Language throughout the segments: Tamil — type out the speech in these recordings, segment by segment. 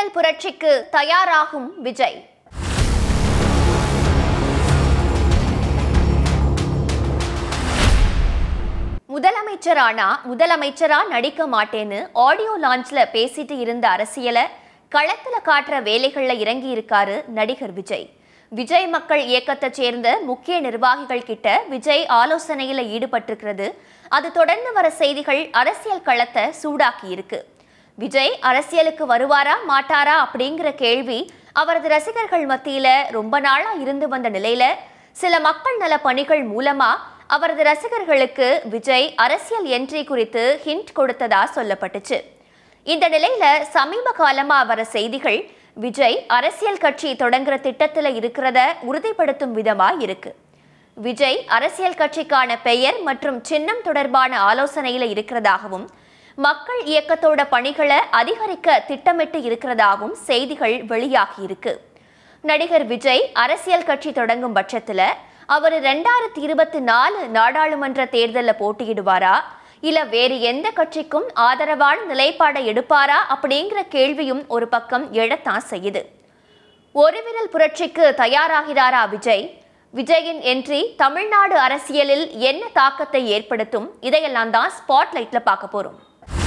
விரல் புரட்சிக்கு தயாராகும் விஜய் முதலமைச்சரானா முதலமைச்சரா நடிக்க மாட்டேன்னு ஆடியோ லான்ச்ல பேசிட்டு இருந்த அரசியலை களத்துல காட்டுற வேலைகள்ல இறங்கி இருக்காரு நடிகர் விஜய் விஜய் மக்கள் இயக்கத்தை சேர்ந்த முக்கிய நிர்வாகிகள் கிட்ட விஜய் ஆலோசனையில ஈடுபட்டிருக்கிறது அது தொடர்ந்து வர செய்திகள் அரசியல் களத்தை சூடாக்கி இருக்கு விஜய் அரசியலுக்கு வருவாரா மாட்டாரா அப்படிங்கிற கேள்வி அவரது ரசிகர்கள் மத்தியில ரொம்ப நாளா இருந்து வந்த நிலையில சில மக்கள் நல பணிகள் மூலமா அவரது ரசிகர்களுக்கு விஜய் அரசியல் என்ட்ரி குறித்து ஹிண்ட் கொடுத்ததா சொல்லப்பட்டுச்சு இந்த நிலையில சமீப காலமா வர செய்திகள் விஜய் அரசியல் கட்சி தொடங்குற திட்டத்துல இருக்கிறத உறுதிப்படுத்தும் விதமா இருக்கு விஜய் அரசியல் கட்சிக்கான பெயர் மற்றும் சின்னம் தொடர்பான ஆலோசனையில இருக்கிறதாகவும் மக்கள் இயக்கத்தோட பணிகளை அதிகரிக்க திட்டமிட்டு இருக்கிறதாகவும் செய்திகள் வெளியாகி இருக்கு நடிகர் விஜய் அரசியல் கட்சி தொடங்கும் பட்சத்துல அவர் ரெண்டாயிரத்தி இருபத்தி நாலு நாடாளுமன்ற தேர்தலில் போட்டியிடுவாரா இல்ல வேறு எந்த கட்சிக்கும் ஆதரவான நிலைப்பாடை எடுப்பாரா அப்படிங்கிற கேள்வியும் ஒரு பக்கம் எழத்தான் செய்யுது ஒரு விரல் புரட்சிக்கு தயாராகிறாரா விஜய் விஜயின் என்ட்ரி தமிழ்நாடு அரசியலில் என்ன தாக்கத்தை ஏற்படுத்தும் இதையெல்லாம் தான் ஸ்பாட்லைட்ல பார்க்க போறோம்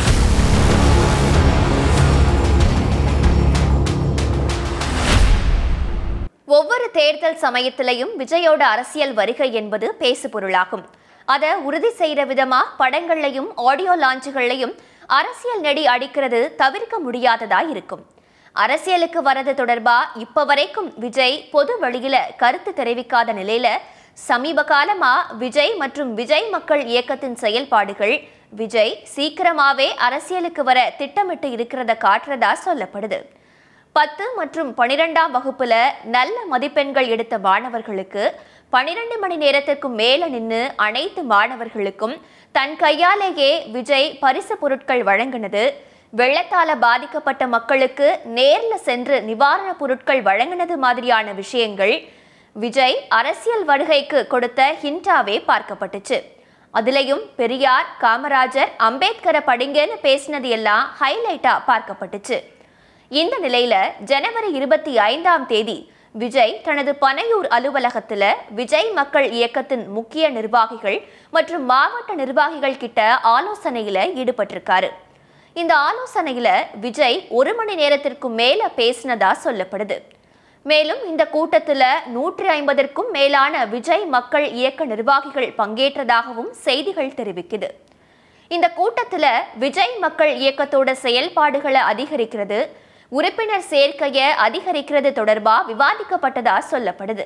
ஒவ்வொரு தேர்தல் சமயத்திலையும் விஜயோட அரசியல் வருகை என்பது பேசு பொருளாகும் அதை உறுதி செய்யற விதமா படங்கள்லையும் ஆடியோ லான்ச்சுகள்லையும் அரசியல் நெடி அடிக்கிறது தவிர்க்க முடியாததா இருக்கும் அரசியலுக்கு வரது தொடர்பா இப்ப வரைக்கும் விஜய் பொது வெளியில கருத்து தெரிவிக்காத நிலையில சமீப காலமா விஜய் மற்றும் விஜய் மக்கள் இயக்கத்தின் செயல்பாடுகள் விஜய் சீக்கிரமாவே அரசியலுக்கு வர திட்டமிட்டு இருக்கிறத காட்டுறதா சொல்லப்படுது பத்து மற்றும் பனிரெண்டாம் வகுப்புல நல்ல மதிப்பெண்கள் எடுத்த மாணவர்களுக்கு பனிரெண்டு மணி நேரத்திற்கும் மேல நின்று அனைத்து மாணவர்களுக்கும் தன் கையாலேயே விஜய் பரிசு பொருட்கள் வழங்கினது வெள்ளத்தால பாதிக்கப்பட்ட மக்களுக்கு நேர்ல சென்று நிவாரணப் பொருட்கள் வழங்கினது மாதிரியான விஷயங்கள் விஜய் அரசியல் வருகைக்கு கொடுத்த ஹிண்டாவே பார்க்கப்பட்டுச்சு அதுலயும் பெரியார் காமராஜர் அம்பேத்கரை படிங்கன்னு பேசினது எல்லாம் ஹைலைட்டா பார்க்கப்பட்டுச்சு இந்த நிலையில ஜனவரி இருபத்தி ஐந்தாம் தேதி விஜய் தனது பனையூர் அலுவலகத்துல விஜய் மக்கள் இயக்கத்தின் முக்கிய நிர்வாகிகள் மற்றும் மாவட்ட நிர்வாகிகள் கிட்ட ஆலோசனையில ஈடுபட்டிருக்காரு இந்த ஆலோசனையில விஜய் ஒரு மணி நேரத்திற்கு மேல பேசினதா சொல்லப்படுது மேலும் இந்த கூட்டத்துல நூற்றி ஐம்பதற்கும் மேலான விஜய் மக்கள் இயக்க நிர்வாகிகள் பங்கேற்றதாகவும் செய்திகள் தெரிவிக்குது இந்த கூட்டத்துல விஜய் மக்கள் இயக்கத்தோட செயல்பாடுகளை அதிகரிக்கிறது உறுப்பினர் சேர்க்கையை அதிகரிக்கிறது தொடர்பா விவாதிக்கப்பட்டதா சொல்லப்படுது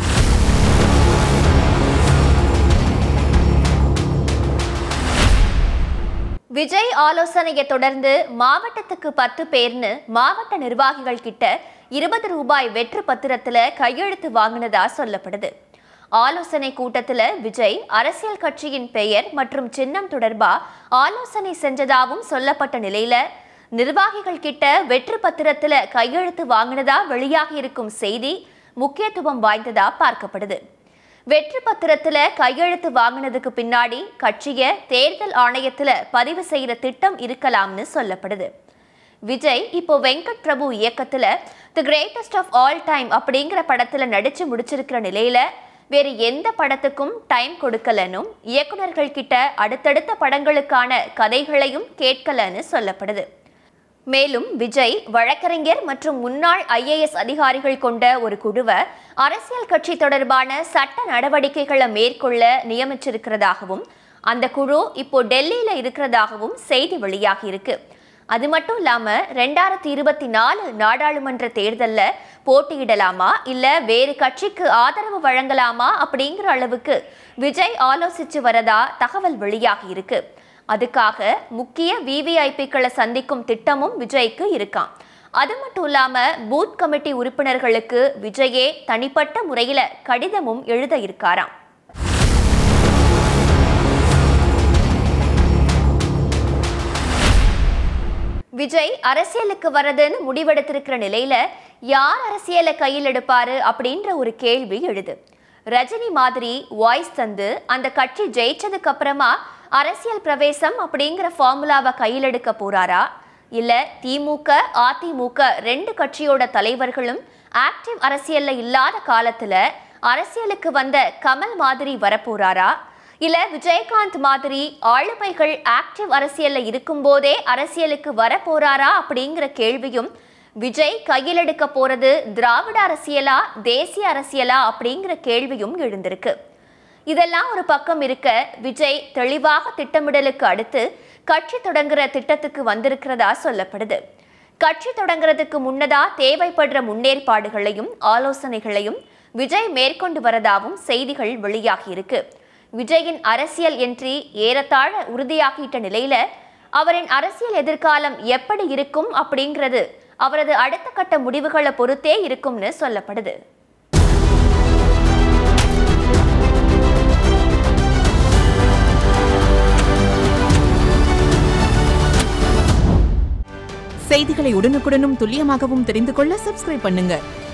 விஜய் ஆலோசனையை தொடர்ந்து மாவட்டத்துக்கு பத்து பேர்னு மாவட்ட நிர்வாகிகள் கிட்ட இருபது ரூபாய் வெற்று பத்திரத்துல கையெழுத்து வாங்கினதா சொல்லப்படுது ஆலோசனை கூட்டத்துல விஜய் அரசியல் கட்சியின் பெயர் மற்றும் சின்னம் தொடர்பா ஆலோசனை செஞ்சதாகவும் சொல்லப்பட்ட நிலையில நிர்வாகிகள் கிட்ட வெற்று பத்திரத்துல கையெழுத்து வாங்கினதா வெளியாகி இருக்கும் செய்தி முக்கியத்துவம் வாய்ந்ததா பார்க்கப்படுது வெற்று பத்திரத்துல கையெழுத்து வாங்கினதுக்கு பின்னாடி கட்சிய தேர்தல் ஆணையத்துல பதிவு செய்யற திட்டம் இருக்கலாம்னு சொல்லப்படுது விஜய் இப்போ வெங்கட் பிரபு இயக்கத்துல the greatest of all time அப்படிங்கிற படத்துல நடிச்சு முடிச்சிருக்கிற நிலையில வேறு எந்த படத்துக்கும் டைம் கொடுக்கலனும் இயக்குனர்கள் கிட்ட அடுத்தடுத்த படங்களுக்கான கதைகளையும் கேட்கலன்னு சொல்லப்படுது மேலும் விஜய் வழக்கறிஞர் மற்றும் முன்னாள் ஐஏஎஸ் அதிகாரிகள் கொண்ட ஒரு குழுவை அரசியல் கட்சி தொடர்பான சட்ட நடவடிக்கைகளை மேற்கொள்ள நியமிச்சிருக்கிறதாகவும் அந்த குழு இப்போ டெல்லியில இருக்கிறதாகவும் செய்தி வெளியாகி இருக்கு அது மட்டும் இல்லாம ரெண்டாயிரத்தி இருபத்தி நாலு நாடாளுமன்ற தேர்தல்ல போட்டியிடலாமா இல்ல வேறு கட்சிக்கு ஆதரவு வழங்கலாமா அப்படிங்கிற அளவுக்கு விஜய் ஆலோசிச்சு வரதா தகவல் வெளியாகி இருக்கு அதுக்காக முக்கிய விவிஐபிக்களை சந்திக்கும் திட்டமும் விஜய்க்கு இருக்காம் அது மட்டும் இல்லாம பூத் கமிட்டி உறுப்பினர்களுக்கு விஜயே தனிப்பட்ட முறையில கடிதமும் எழுத இருக்காராம் விஜய் அரசியலுக்கு வரதுன்னு முடிவெடுத்திருக்கிற நிலையில யார் அரசியலை கையில் எடுப்பாரு அப்படின்ற ஒரு கேள்வி எழுது ரஜினி மாதிரி வாய்ஸ் தந்து அந்த கட்சி ஜெயிச்சதுக்கு அப்புறமா அரசியல் பிரவேசம் அப்படிங்கிற ஃபார்முலாவை கையில் எடுக்க போறாரா இல்ல திமுக அதிமுக ரெண்டு கட்சியோட தலைவர்களும் ஆக்டிவ் அரசியல்ல இல்லாத காலத்துல அரசியலுக்கு வந்த கமல் மாதிரி வரப்போறாரா இல்ல விஜயகாந்த் மாதிரி ஆளுமைகள் ஆக்டிவ் அரசியல்ல இருக்கும்போதே அரசியலுக்கு வரப்போறாரா அப்படிங்கிற கேள்வியும் விஜய் கையில் எடுக்க போறது திராவிட அரசியலா தேசிய அரசியலா அப்படிங்கிற கேள்வியும் எழுந்திருக்கு இதெல்லாம் ஒரு பக்கம் இருக்க விஜய் தெளிவாக திட்டமிடலுக்கு அடுத்து கட்சி தொடங்குற திட்டத்துக்கு வந்திருக்கிறதா சொல்லப்படுது கட்சி தொடங்குறதுக்கு முன்னதா தேவைப்படுற முன்னேற்பாடுகளையும் ஆலோசனைகளையும் விஜய் மேற்கொண்டு வரதாவும் செய்திகள் வெளியாகி இருக்கு விஜயின் அரசியல் என்ட்ரி ஏறத்தாழ உறுதியாகிட்ட நிலையில அவரின் அரசியல் எதிர்காலம் எப்படி இருக்கும் அப்படிங்கிறது அவரது அடுத்த கட்ட முடிவுகளை பொறுத்தே இருக்கும்னு சொல்லப்படுது செய்திகளை உடனுக்குடனும் துல்லியமாகவும் தெரிந்து கொள்ள சப்ஸ்கிரைப் பண்ணுங்க